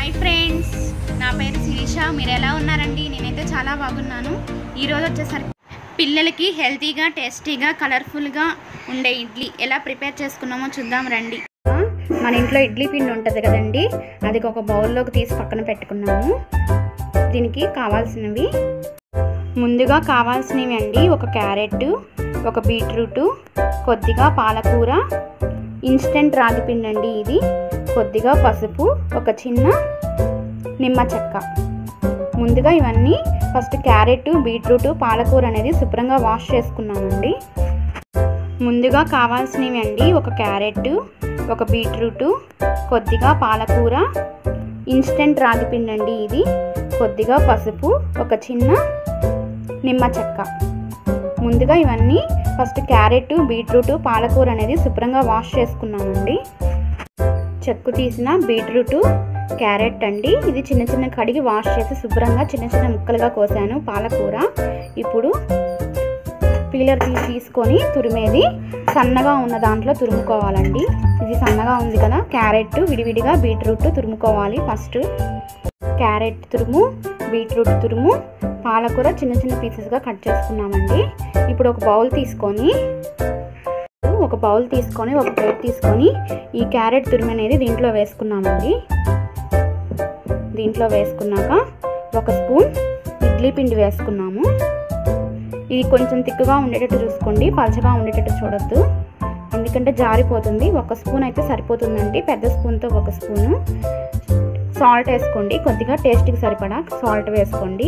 hi friends నా పేరు శిరీష మీరు ఎలా ఉన్నారండి నేనైతే చాలా బాగున్నాను ఈరోజు వచ్చేసరికి పిల్లలకి హెల్తీగా టేస్టీగా కలర్ఫుల్గా ఉండే ఇడ్లీ ఎలా ప్రిపేర్ చేసుకున్నామో చూద్దాం రండి మన ఇంట్లో ఇడ్లీ పిండి ఉంటుంది కదండి అది ఒక బౌల్లోకి తీసి పక్కన పెట్టుకున్నాము దీనికి కావాల్సినవి ముందుగా కావాల్సినవి అండి ఒక క్యారెట్ ఒక బీట్రూట్ కొద్దిగా పాలకూర ఇన్స్టెంట్ రాగి పిండి అండి ఇది కొద్దిగా పసుపు ఒక చిన్న నిమ్మ చెక్క ముందుగా ఇవన్నీ ఫస్ట్ క్యారెట్ బీట్రూట్ పాలకూర అనేది శుభ్రంగా వాష్ చేసుకున్నామండి ముందుగా కావాల్సినవి అండి ఒక క్యారెట్ ఒక బీట్రూట్ కొద్దిగా పాలకూర ఇన్స్టెంట్ రాగి పిండి అండి ఇది కొద్దిగా పసుపు ఒక చిన్న నిమ్మ చెక్క ముందుగా ఇవన్నీ ఫస్ట్ క్యారెట్ బీట్రూట్ పాలకూర అనేది శుభ్రంగా వాష్ చేసుకున్నామండి చెక్కు తీసిన బీట్రూట్ క్యారెట్ అండి ఇది చిన్న చిన్న కడిగి వాష్ చేసి శుభ్రంగా చిన్న చిన్న ముక్కలుగా కోసాను పాలకూర ఇప్పుడు పీలర్ తీసి తీసుకొని తురిమేది సన్నగా ఉన్న దాంట్లో తురుముకోవాలండి ఇది సన్నగా ఉంది కదా క్యారెట్ విడివిడిగా బీట్రూట్ తురుముకోవాలి ఫస్ట్ క్యారెట్ తురుము బీట్రూట్ తురుము పాలకూర చిన్న చిన్న పీసెస్గా కట్ చేసుకున్నామండి ఇప్పుడు ఒక బౌల్ తీసుకొని ఒక బౌల్ తీసుకొని ఒక ప్లేట్ తీసుకొని ఈ క్యారెట్ తురుము అనేది దీంట్లో వేసుకున్నామండి దీంట్లో వేసుకున్నాక ఒక స్పూన్ ఇడ్లీ పిండి వేసుకున్నాము ఇది కొంచెం తిక్కుగా ఉండేటట్టు చూసుకోండి పలచగా ఉండేటట్టు చూడొద్దు ఎందుకంటే జారిపోతుంది ఒక స్పూన్ అయితే సరిపోతుందండి పెద్ద స్పూన్తో ఒక స్పూను సాల్ట్ వేసుకోండి కొద్దిగా టేస్ట్కి సరిపడా సాల్ట్ వేసుకోండి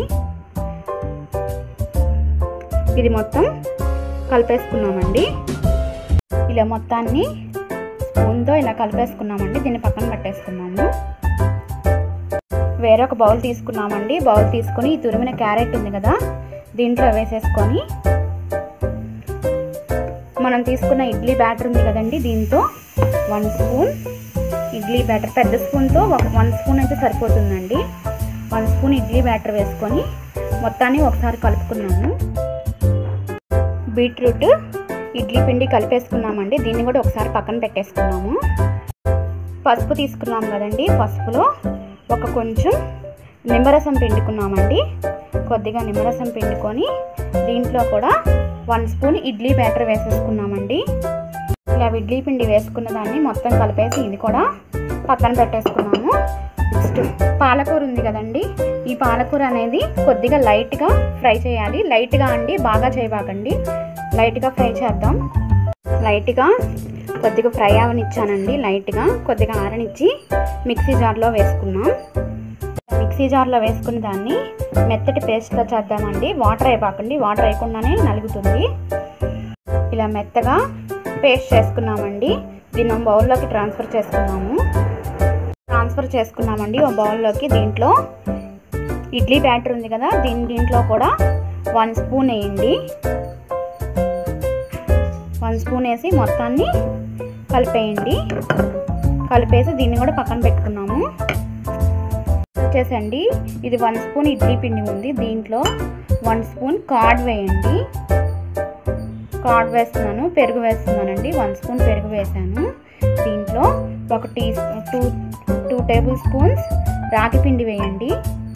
ఇది మొత్తం కలిపేసుకున్నామండి ఇలా మొత్తాన్ని స్పూన్తో ఇలా కలిపేసుకున్నామండి దీన్ని పక్కన పెట్టేసుకున్నాము వేరొక బౌల్ తీసుకున్నామండి బౌల్ తీసుకొని ఈ తురిమిన క్యారెట్ ఉంది కదా దీంట్లో వేసేసుకొని మనం తీసుకున్న ఇడ్లీ బ్యాటర్ ఉంది కదండి దీంతో వన్ స్పూన్ ఇడ్లీ బ్యాటర్ పెద్ద స్పూన్తో ఒక వన్ స్పూన్ అయితే సరిపోతుందండి వన్ స్పూన్ ఇడ్లీ బ్యాటర్ వేసుకొని మొత్తాన్ని ఒకసారి కలుపుకున్నాము బీట్రూట్ ఇడ్లీ పిండి కలిపేసుకున్నామండి దీన్ని కూడా ఒకసారి పక్కన పెట్టేసుకున్నాము పసుపు తీసుకున్నాం కదండి పసుపులో ఒక కొంచెం నిమ్మరసం పిండుకున్నామండి కొద్దిగా నిమ్మరసం పిండుకొని దీంట్లో కూడా వన్ స్పూన్ ఇడ్లీ బ్యాటర్ వేసేసుకున్నామండి ఇలా ఇడ్లీ పిండి వేసుకున్న దాన్ని మొత్తం కలిపేసి ఇది కూడా పక్కన పెట్టేసుకున్నాము నెక్స్ట్ పాలకూర ఉంది కదండి ఈ పాలకూర అనేది కొద్దిగా లైట్గా ఫ్రై చేయాలి లైట్గా అండి బాగా చేయబాకండి లైట్గా ఫ్రై చేద్దాం లైట్గా కొద్దిగా ఫ్రై అవనిచ్చానండి లైట్గా కొద్దిగా ఆరనిచ్చి మిక్సీ జార్లో వేసుకున్నాం మిక్సీ జార్లో వేసుకున్న దాన్ని మెత్తటి పేస్ట్లా చేద్దామండి వాటర్ అయిపోకండి వాటర్ వేయకుండానే నలుగుతుంది ఇలా మెత్తగా పేస్ట్ చేసుకున్నామండి దీన్ని బౌల్లోకి ట్రాన్స్ఫర్ చేసుకున్నాము ట్రాన్స్ఫర్ చేసుకున్నామండి ఒక బౌల్లోకి దీంట్లో ఇడ్లీ బ్యాటర్ ఉంది కదా దీని దీంట్లో కూడా వన్ స్పూన్ వేయండి వన్ స్పూన్ వేసి మొత్తాన్ని కలిపేయండి కలిపేసి దీన్ని కూడా పక్కన పెట్టుకున్నాము వచ్చేసండి ఇది వన్ స్పూన్ ఇడ్లీ పిండి ఉంది దీంట్లో వన్ స్పూన్ కార్డ్ వేయండి కార్డ్ వేస్తున్నాను పెరుగు వేస్తున్నానండి వన్ స్పూన్ పెరుగు వేసాను దీంట్లో ఒక tea to two tablespoons ragi పిండి వేయండి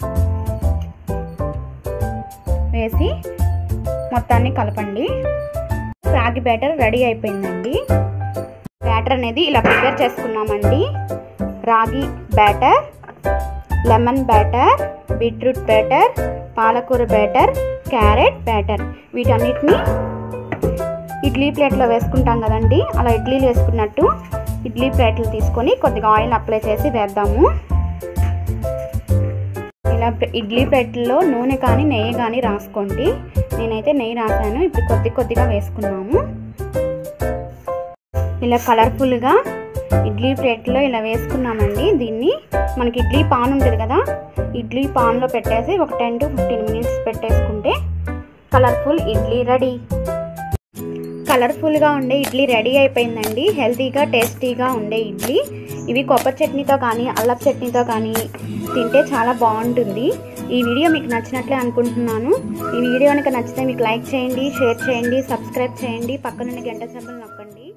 వేసి మొత్తాన్ని కలపండి రాగి బ్యాటర్ రెడీ అయిపోయిందండి బ్యాటర్ అనేది ఇలా ప్రిపేర్ చేసుకున్నామండి ragi batter lemon batter beetroot batter పాలకూర బ్యాటర్ క్యారెట్ బ్యాటర్ వీటన్నిటిని ఇడ్లీ ప్లేట్లో వేసుకుంటాం కదండి అలా ఇడ్లీలు వేసుకున్నట్టు ఇడ్లీ ప్లేట్లు తీసుకొని కొద్దిగా ఆయిల్ అప్లై చేసి వేద్దాము ఇలా ఇడ్లీ ప్లేట్లో నూనె కానీ నెయ్యి కానీ రాసుకోండి నేనైతే నెయ్యి రాసాను ఇప్పుడు కొద్ది కొద్దిగా వేసుకున్నాము ఇలా కలర్ఫుల్గా ఇడ్లీ ప్లేట్లో ఇలా వేసుకున్నామండి దీన్ని మనకి ఇడ్లీ పాన్ ఉంటుంది కదా ఇడ్లీ పాన్లో పెట్టేసి ఒక టెన్ టు ఫిఫ్టీన్ మినిట్స్ పెట్టేసుకుంటే కలర్ఫుల్ ఇడ్లీ రెడీ కలర్ఫుల్గా ఉండే ఇడ్లీ రెడీ అయిపోయిందండి హెల్తీగా టేస్టీగా ఉండే ఇడ్లీ ఇవి కొబ్బరి చట్నీతో కానీ అల్లపు చట్నీతో కానీ తింటే చాలా బాగుంటుంది ఈ వీడియో మీకు నచ్చినట్లే అనుకుంటున్నాను ఈ వీడియో కనుక నచ్చితే మీకు లైక్ చేయండి షేర్ చేయండి సబ్స్క్రైబ్ చేయండి పక్కనున్న గంట సింబల్ నొక్కండి